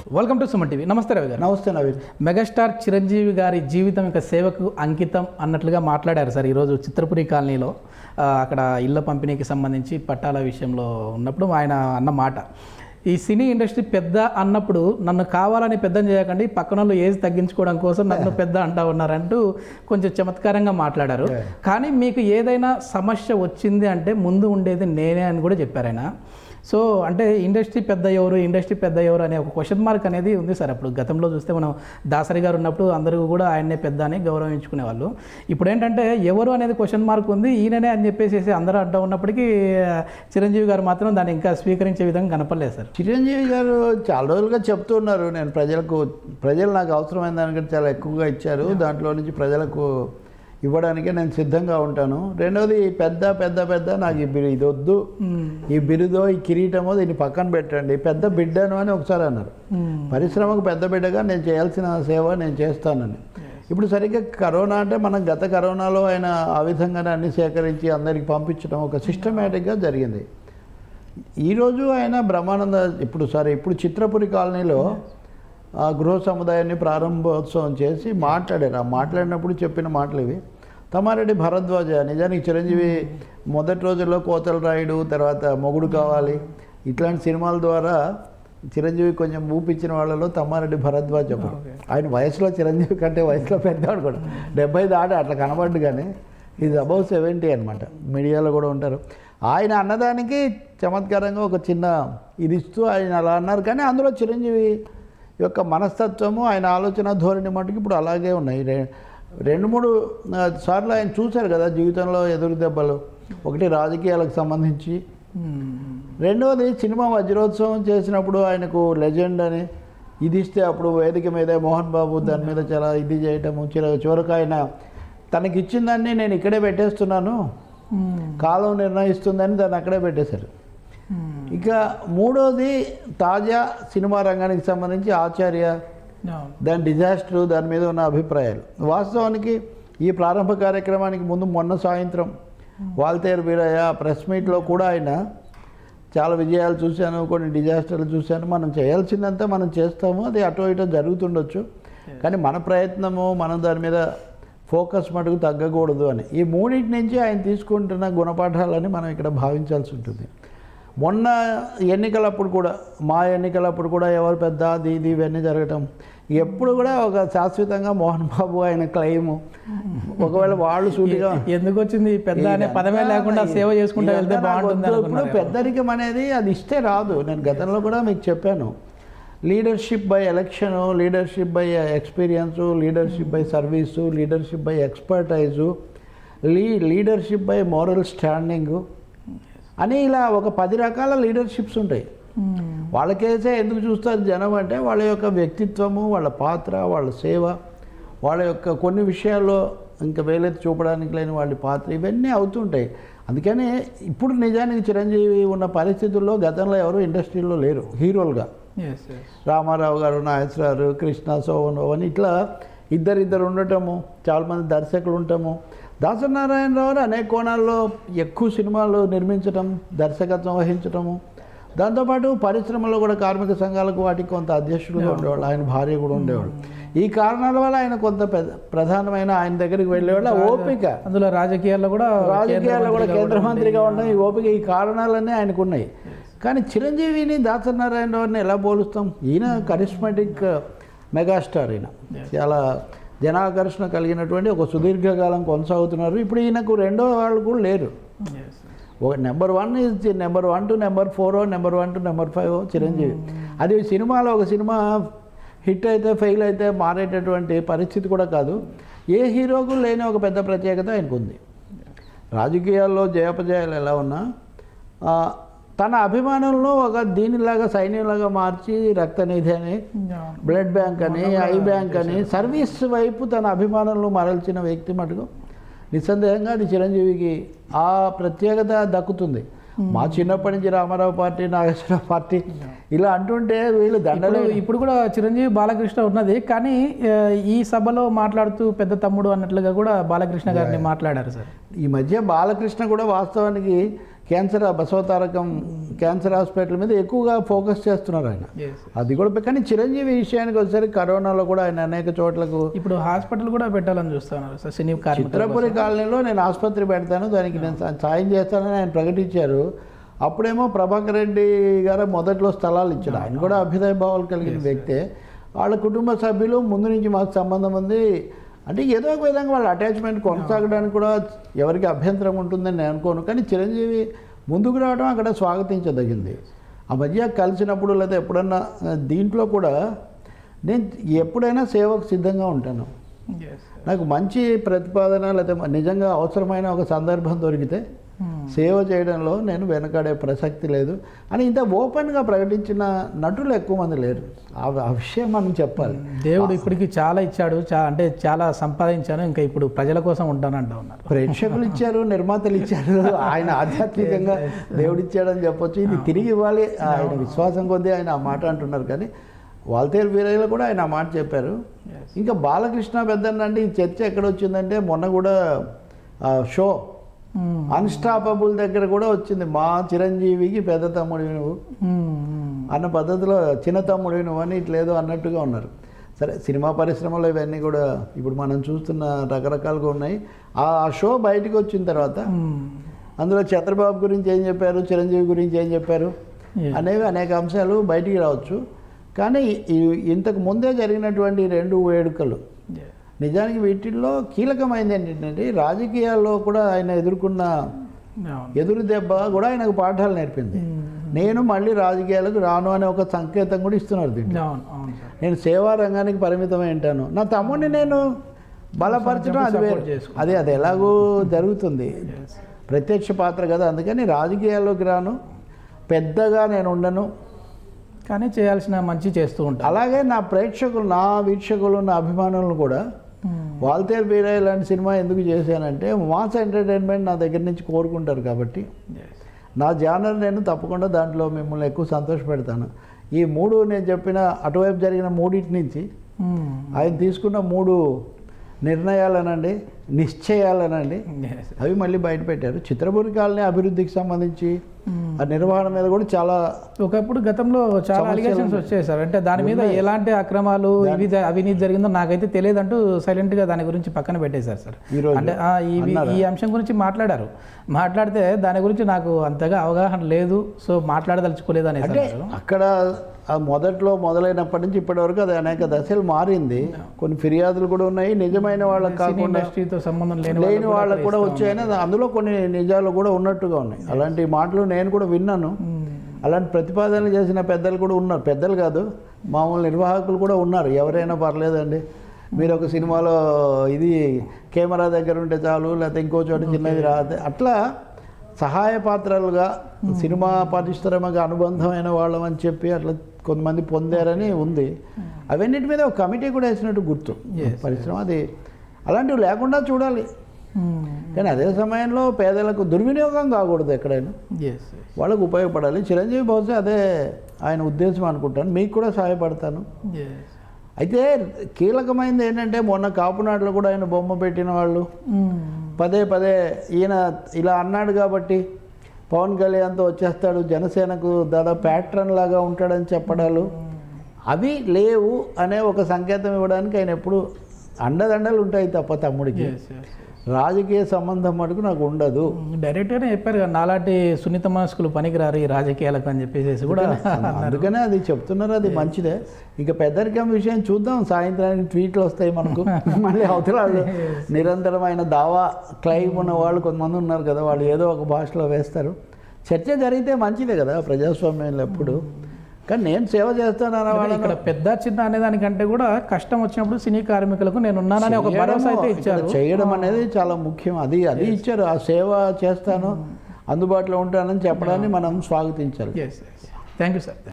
Welcome to Suman TV నమస్తే రవి గారు నమస్తే నవీన్ మెగాస్టార్ చిరంజీవి గారి జీవితం ఇక సేవకు అంకితం అన్నట్లుగా మాట్లాడారు సార్ ఈరోజు చిత్రపురి కాలనీలో ఆ, అక్కడ ఇళ్ల పంపిణీకి సంబంధించి పట్టాల విషయంలో ఉన్నప్పుడు ఆయన అన్న మాట ఈ సినీ ఇండస్ట్రీ పెద్ద అన్నప్పుడు నన్ను కావాలని పెద్దని చేయకండి పక్కన వాళ్ళు ఏజ్ తగ్గించుకోవడం కోసం నన్ను పెద్ద అంటా ఉన్నారంటూ కొంచెం చమత్కారంగా మాట్లాడారు కానీ మీకు ఏదైనా సమస్య వచ్చింది అంటే ముందు ఉండేది నేనే అని కూడా చెప్పారు ఆయన సో అంటే ఇండస్ట్రీ పెద్ద ఎవరు ఇండస్ట్రీ పెద్ద ఎవరు అనే ఒక క్వశ్చన్ మార్క్ అనేది ఉంది సార్ అప్పుడు గతంలో చూస్తే మనం దాసరి గారు ఉన్నప్పుడు అందరూ కూడా ఆయన్నే పెద్ద అని గౌరవించుకునేవాళ్ళు ఇప్పుడు ఏంటంటే ఎవరు అనేది క్వశ్చన్ మార్క్ ఉంది ఈయననే అని చెప్పేసి అందరూ అంటూ ఉన్నప్పటికీ ఆ, చిరంజీవి గారు మాత్రం దాన్ని ఇంకా స్వీకరించే విధంగా కనపడలేదు సార్ చిరంజీవి గారు చాలా రోజులుగా చెప్తున్నారు నేను ప్రజలకు ప్రజలు నాకు అవసరమైన దానికంటే చాలా ఎక్కువగా ఇచ్చారు దాంట్లో నుంచి ప్రజలకు ఇవ్వడానికే నేను సిద్ధంగా ఉంటాను రెండోది పెద్ద పెద్ద పెద్ద నాకు ఈ బిరు ఇది వద్దు ఈ బిరుదో ఈ కిరీటమో దీన్ని పక్కన పెట్టండి పెద్ద బిడ్డను అని ఒకసారి అన్నారు పరిశ్రమకు పెద్ద బిడ్డగా నేను చేయాల్సిన సేవ నేను చేస్తానని ఇప్పుడు సరిగ్గా కరోనా అంటే మనం గత కరోనాలో ఆయన ఆ విధంగానే అన్ని సేకరించి అందరికి పంపించడం ఒక సిస్టమేటిక్గా జరిగింది ఈరోజు ఆయన బ్రహ్మానంద ఇప్పుడు సరే ఇప్పుడు చిత్రపురి కాలనీలో ఆ గృహ సముదాయాన్ని ప్రారంభోత్సవం చేసి మాట్లాడారు ఆ మాట్లాడినప్పుడు చెప్పిన మాటలు ఇవి తమారెడ్డి భరద్వాజ నిజానికి చిరంజీవి మొదటి రోజుల్లో కోతల రాయుడు తర్వాత మొగుడు కావాలి ఇట్లాంటి సినిమాల ద్వారా చిరంజీవి కొంచెం ఊపిచ్చిన వాళ్ళలో తమ్మారెడ్డి భరద్వాజ్ ఒకడు ఆయన వయసులో చిరంజీవి కంటే వయసులో పెద్దవాడు కూడా డెబ్బై దాటి అట్లా కనబడ్డు కానీ ఇది అబౌవ్ సెవెంటీ అనమాట మీడియాలో కూడా ఉంటారు ఆయన అన్నదానికి చమత్కారంగా ఒక చిన్న ఇది ఇస్తూ ఆయన అలా అన్నారు కానీ అందులో చిరంజీవి యొక్క మనస్తత్వము ఆయన ఆలోచన ధోరణి మటుకు ఇప్పుడు అలాగే ఉన్నాయి రె- రెండు మూడు ఆ, సార్లు ఆయన చూశారు కదా జీవితంలో ఎదురు దెబ్బలు ఒకటి రాజకీయాలకు సంబంధించి రెండవది సినిమా వజ్రోత్సవం చేసినప్పుడు ఆయనకు లెజెండ్ అని ఇది ఇస్తే అప్పుడు వేదిక మీద మోహన్ బాబు దాని మీద చాలా ఇది చేయటము చిర చివరకు ఆయన తనకి ఇచ్చిన దాన్ని నేను ఇక్కడే పెట్టేస్తున్నాను కాలం నిర్ణయిస్తుందని దాన్ని అక్కడే పెట్టేశారు ఇక మూడోది తాజా సినిమా రంగానికి సంబంధించి ఆచార్య దాని డిజాస్టర్ దాని మీద ఉన్న అభిప్రాయాలు వాస్తవానికి ఈ ప్రారంభ కార్యక్రమానికి ముందు మొన్న సాయంత్రం వాల్తేరు వీరయ్య ప్రెస్ మీట్లో కూడా ఆయన చాలా విజయాలు చూశాను కొన్ని డిజాస్టర్లు చూశాను మనం చేయాల్సిందంతా మనం చేస్తాము అది అటు ఇటు జరుగుతుండొచ్చు కానీ మన ప్రయత్నము మనం దాని మీద ఫోకస్ మటుకు తగ్గకూడదు అని ఈ మూడింటి నుంచి ఆయన తీసుకుంటున్న గుణపాఠాలని మనం ఇక్కడ భావించాల్సి ఉంటుంది మొన్న ఎన్నికలప్పుడు కూడా మా ఎన్నికలప్పుడు కూడా ఎవరు పెద్ద అది ఇది ఇవన్నీ జరగటం ఎప్పుడు కూడా ఒక శాశ్వతంగా మోహన్ బాబు ఆయన క్లెయిమ్ ఒకవేళ వాళ్ళు సూటిగా ఎందుకు వచ్చింది ఈ పెద్ద అనే పదమే లేకుండా సేవ చేసుకుంటూ వెళ్తే ఇదంతా నాకు బాగుంటుంది వద్దు. ఇప్పుడు అనుకున్నారు పెద్దరికం అనేది అది ఇస్తే రాదు నేను గతంలో కూడా మీకు చెప్పాను leadership by election leadership by experience leadership by service leadership by expertise లీ లీడర్షిప్ బై మోరల్ స్టాండింగు అని ఇలా ఒక పది రకాల లీడర్షిప్స్ ఉంటాయి వాళ్ళకేసే ఎందుకు చూస్తారు జనం అంటే వాళ్ళ యొక్క వ్యక్తిత్వము వాళ్ళ పాత్ర వాళ్ళ సేవ వాళ్ళ యొక్క కొన్ని విషయాల్లో ఇంకా వేలెత్తి చూపడానికి లేని వాళ్ళ పాత్ర ఇవన్నీ అవుతుంటాయి అందుకని ఇప్పుడు నిజానికి చిరంజీవి ఉన్న పరిస్థితుల్లో గతంలో ఎవరు ఇండస్ట్రీలో లేరు హీరోలుగా Yes, yes. రామారావు గారు నాగేశ్వరరావు కృష్ణ సోవన్ అని ఇట్లా ఇద్దరిద్దరు ఉండటము చాలామంది దర్శకులు ఉండటము దాసనారాయణరావు గారు అనేక కోణాల్లో ఎక్కువ సినిమాలు నిర్మించటం దర్శకత్వం వహించటము దాంతోపాటు పరిశ్రమలో కూడా కార్మిక సంఘాలకు వాటికి కొంత అధ్యక్షులుగా ఉండేవాళ్ళు ఆయన భార్య కూడా ఉండేవాళ్ళు ఈ కారణాల వల్ల ఆయన కొంత పెద్ద ప్రధానమైన ఆయన దగ్గరికి వెళ్ళేవాళ్ళు ఆ ఓపిక అందులో రాజకీయాల్లో కూడా రాజకీయాల్లో కూడా కేంద్ర కేంద్ర మంత్రిగా మంత్రిగా ఉండడం ఈ ఓపిక ఈ కారణాలన్నీ ఆయనకు ఉన్నాయి కానీ చిరంజీవిని దాసనారాయణరావుని ఎలా పోలుస్తాం ఈయన కరిస్మాటిక్ మెగాస్టార్ ఈయన చాలా జనాకర్షణ కలిగినటువంటి ఒక సుదీర్ఘకాలం కొనసాగుతున్నారు ఇప్పుడు ఈయనకు రెండో వాళ్ళు కూడా లేరు Yes. ఒక number one is number one two number four number one two number five Chiranjeevi అది సినిమాలో ఒక సినిమా హిట్ అయితే ఫెయిల్ అయితే మారేటటువంటి పరిస్థితి కూడా కాదు ఏ హీరోకు లేని ఒక పెద్ద ప్రత్యేకత ఆయనకు ఉంది రాజకీయాల్లో జయాపజయాలు ఎలా ఉన్నా ఆ, తన అభిమానులను ఒక దీనిలాగా సైన్యంలాగా మార్చి రక్తనిధి అని బ్లడ్ బ్యాంక్ అని ఐ బ్యాంక్ అని సర్వీస్ వైపు తన అభిమానులను మరల్చిన వ్యక్తి మటుకు నిస్సందేహంగా అది చిరంజీవికి ఆ ప్రత్యేకత దక్కుతుంది మా చిన్నప్పటి నుంచి రామారావు పార్టీ నాగేశ్వరరావు పార్టీ ఇలా అంటుంటే వీళ్ళు దండలు ఇప్పుడు ఇప్పుడు కూడా చిరంజీవి బాలకృష్ణ ఉన్నది కానీ ఆ, ఈ సభలో మాట్లాడుతూ పెద్ద తమ్ముడు అన్నట్లుగా కూడా బాలకృష్ణ గారిని మాట్లాడారు సార్ ఈ మధ్య బాలకృష్ణ కూడా వాస్తవానికి క్యాన్సర్ బసవతారకం క్యాన్సర్ హాస్పిటల్ మీద ఎక్కువగా ఫోకస్ చేస్తున్నారు ఆయన ఎస్ అది కూడా కానీ చిరంజీవి విషయానికి వచ్చేసరికి కరోనాలో కూడా ఆయన అనేక చోట్లకు ఇప్పుడు హాస్పిటల్ కూడా పెట్టాలని చూస్తున్నారు సార్ సినీ కార్మికుల చిత్రపురి కాలనీలో నేను ఆసుపత్రి పెడతాను దానికి నేను సా- సాయం చేస్తానని ఆయన ప్రకటించారు అప్పుడేమో ప్రభాకర్ రెడ్డి గారు మొదట్లో స్థలాలు ఇచ్చాడు ఆయన కూడా అభ్యుదయ భావాలు కలిగిన వ్యక్తే వాళ్ళ కుటుంబ సభ్యులు ముందు నుంచి మాకు సంబంధం ఉంది అంటే ఏదో ఒక విధంగా వాళ్ళ అటాచ్మెంట్ కొనసాగడానికి కూడా ఎవరికి అభ్యంతరం ఉంటుందని నేను అనుకోను కానీ చిరంజీవి ముందుకు రావడం అక్కడ స్వాగతించదగింది ఆ మధ్య కలిసినప్పుడు లేదా ఎప్పుడన్నా ఆ, దీంట్లో కూడా నేను ఎప్పుడైనా సేవకు సిద్ధంగా ఉంటాను ఎస్ నాకు మంచి ప్రతిపాదన లేదా నిజంగా అవసరమైన ఒక సందర్భం దొరికితే సేవ చేయడంలో నేను వెనకాడే ప్రసక్తి లేదు అని ఇంత ఓపెన్గా ప్రకటించిన నటులు ఎక్కువ మంది లేరు ఆ ఆ విషయం మనం చెప్పాలి దేవుడు ఇప్పటికి చాలా ఇచ్చాడు చా అంటే చాలా సంపాదించాను ఇంకా ఇప్పుడు ప్రజల కోసం ఉంటానంటా ఉన్నారు ప్రేక్షకులు ఇచ్చారు నిర్మాతలు ఇచ్చారు ఆయన ఆధ్యాత్మికంగా దేవుడు ఇచ్చాడని చెప్పొచ్చు ఇది తిరిగి ఇవ్వాలి ఆయన విశ్వాసం కొద్దీ ఆయన ఆ మాట అంటున్నారు కానీ వాల్తేరు వీరయ్యలో కూడా ఆయన ఆ మాట చెప్పారు Yes. ఇంకా బాలకృష్ణ పెద్దన్న అంటే ఈ చర్చ ఎక్కడ వచ్చిందంటే మొన్న కూడా ఆ షో మ్మ్. అన్స్టాపబుల్ దగ్గర కూడా వచ్చింది మా చిరంజీవికి పెద్ద తమ్ముడివి నువ్వు మ్మ్. అన్న పద్ధతిలో చిన్న తమ్ముడివి నువ్వు అని ఇట్లేదో అన్నట్టుగా ఉన్నారు సరే సినిమా పరిశ్రమలో ఇవన్నీ కూడా ఇప్పుడు మనం చూస్తున్న రకరకాలుగా ఉన్నాయి ఆ ఆ షో బయటకు వచ్చిన తర్వాత మ్మ్. అందులో చంద్రబాబు గురించి ఏం చెప్పారు చిరంజీవి గురించి ఏం చెప్పారు Yeah. అనేవి అనేక అంశాలు బయటికి రావచ్చు కానీ ఈ- ఇంతకు ముందే జరిగినటువంటి రెండు వేడుకలు Yeah. నిజానికి వీటిల్లో కీలకమైనది ఏంటంటే రాజకీయాల్లో కూడా ఆయన ఎదుర్కొన్న అవును. ఎదురు దెబ్బ కూడా ఆయనకు పాఠాలు నేర్పింది మ్మ్. నేను మళ్ళీ రాజకీయాలకు రాను అనే ఒక సంకేతం కూడా ఇస్తున్నారు దీంట్లో అవును అవును సార్ నేను సేవా రంగానికి పరిమితం ఏంటాను నా తమ్ముడిని నేను బలపరచడం అది వేరు Support చేసుకుంటా. అది అది ఎలాగో జరుగుతుంది Yes. ప్రత్యక్ష పాత్ర కదా అందుకని రాజకీయాల్లోకి రాను పెద్దగా నేను ఉండను కానీ చేయాల్సిన మంచి చేస్తూ ఉంటాను అలాగే నా ప్రేక్షకులు నా వీక్షకులు నా అభిమానులను కూడా మ్మ్. వాల్తేర్ బీరయ్య లాంటి సినిమా ఎందుకు చేశానంటే మాస్ ఎంటర్టైన్మెంట్ నా దగ్గర నుంచి కోరుకుంటారు కాబట్టి Yes. నా జానర్ నేను తప్పకుండా దాంట్లో మిమ్మల్ని ఎక్కువ సంతోషపెడతాను ఈ మూడు నేను చెప్పిన అటువైపు జరిగిన మూడింటి నుంచి మ్మ్. ఆయన తీసుకున్న మూడు నిర్ణయాలనండి నిశ్చయాలనండి Yes. అవి మళ్ళీ బయట పెట్టారు చిత్రపురి కాలనీ అభివృద్ధికి సంబంధించి మ్మ్. ఆ నిర్వహణ మీద కూడా చాలా ఒకప్పుడు గతంలో చాలా సమస్యలు అలిగేషన్స్ ఉన్నాయి. వచ్చాయి సార్ అంటే దాని మీద ఎలాంటి అక్రమాలు ఇవి జ- అవినీతి జరిగిందో నాకైతే తెలియదంటూ సైలెంట్ గా దాని గురించి పక్కన పెట్టేశారు సార్ ఈరోజు అంటే ఆ, ఇవి అన్నారా? ఈ అంశం గురించి మాట్లాడారు మాట్లాడితే దాని గురించి నాకు అంతగా అవగాహన లేదు సో మాట్లాడదలుచుకోలేదు అనేసి అంటే అన్నారు అక్కడ ఆ మొదట్లో మొదలైనప్పటి నుంచి ఇప్పటి వరకు అది అనేక దశలు మారింది కొన్ని ఫిర్యాదులు కూడా ఉన్నాయి నిజమైన వాళ్ళకి సినీ కాకుండా ఇండస్ట్రీతో సంబంధం లేని లేని వాళ్ళకు వాళ్ళకు కూడా కూడా వచ్చాయని అందులో కొన్ని నిజాలు కూడా ఉన్నట్టుగా ఉన్నాయి అలాంటి మాటలు నేను కూడా విన్నాను మ్మ్. అలాంటి ప్రతిపాదనలు చేసిన పెద్దలు కూడా ఉన్నారు పెద్దలు కాదు మామూలు నిర్వాహకులు కూడా ఉన్నారు ఎవరైనా పర్లేదండి మీరు ఒక సినిమాలో ఇది కెమెరా దగ్గర ఉంటే చాలు లేకపోతే ఇంకో చోట చిన్నది రాదు అట్లా సహాయ పాత్రలుగా సినిమా పరిశ్రమకు అనుబంధమైన వాళ్ళం అని చెప్పి అట్లా కొంతమంది పొందారని ఉంది అవన్నిటి మీద ఒక కమిటీ కూడా వేసినట్టు గుర్తు Yes, పరిశ్రమ అది అలాంటివి లేకుండా చూడాలి మ్మ్. కానీ అదే సమయంలో పేదలకు దుర్వినియోగం కాకూడదు ఎక్కడైనా Yes, yes. వాళ్ళకు ఉపయోగపడాలి చిరంజీవి బహుశా అదే ఆయన ఉద్దేశం అనుకుంటాను మీకు కూడా సహాయపడతాను Yes. అయితే కీలకమైనది ఏంటంటే మొన్న కాపునాడులో కూడా ఆయన బొమ్మ పెట్టిన వాళ్ళు మ్మ్. పదే పదే ఈయన ఇలా అన్నాడు కాబట్టి పవన్ కళ్యాణ్తో వచ్చేస్తాడు జనసేనకు దాదాపు ప్యాట్రన్ లాగా ఉంటాడని చెప్పడాలు అవి లేవు అనే ఒక సంకేతం ఇవ్వడానికి ఆయన ఎప్పుడు అండదండలు ఉంటాయి తప్ప తమ్ముడికి Yes, yes, yes. రాజకీయ సంబంధం మటుకు నాకు ఉండదు డైరెక్ట్గానే చెప్పారు కదా నాలాంటి సున్నిత మనస్కులు పనికిరారు ఈ రాజకీయాలకు అని చెప్పేసి కూడా అందుకనే అది చెప్తున్నారు అది మంచిదే ఇంకా పెద్దరికం విషయం చూద్దాం సాయంత్రానికి ట్వీట్లు వస్తాయి మనకు మళ్ళీ అవతల వాళ్ళు నిరంతరమైన దావా క్లైమ్ ఉన్న వాళ్ళు కొంతమంది ఉన్నారు కదా వాళ్ళు ఏదో ఒక భాషలో వేస్తారు చర్చ జరిగితే మంచిదే కదా ప్రజాస్వామ్యంలో ఎప్పుడు కానీ నేను సేవ చేస్తాను అన్న అంటే వాళ్ళని ఇక్కడ పెద్ద చిన్న అనే దానికంటే కూడా కష్టం వచ్చినప్పుడు సినీ కార్మికులకు నేను ఉన్నానని ఒక భరోసా అయితే చేయడము, ఇచ్చారు ఇక్కడ చేయడం అనేది చాలా ముఖ్యం అది అది ఇచ్చారు ఆ సేవ చేస్తాను అందుబాటులో ఉంటానని చెప్పడాన్ని మనం స్వాగతించాలి థ్యాంక్ యూ సార్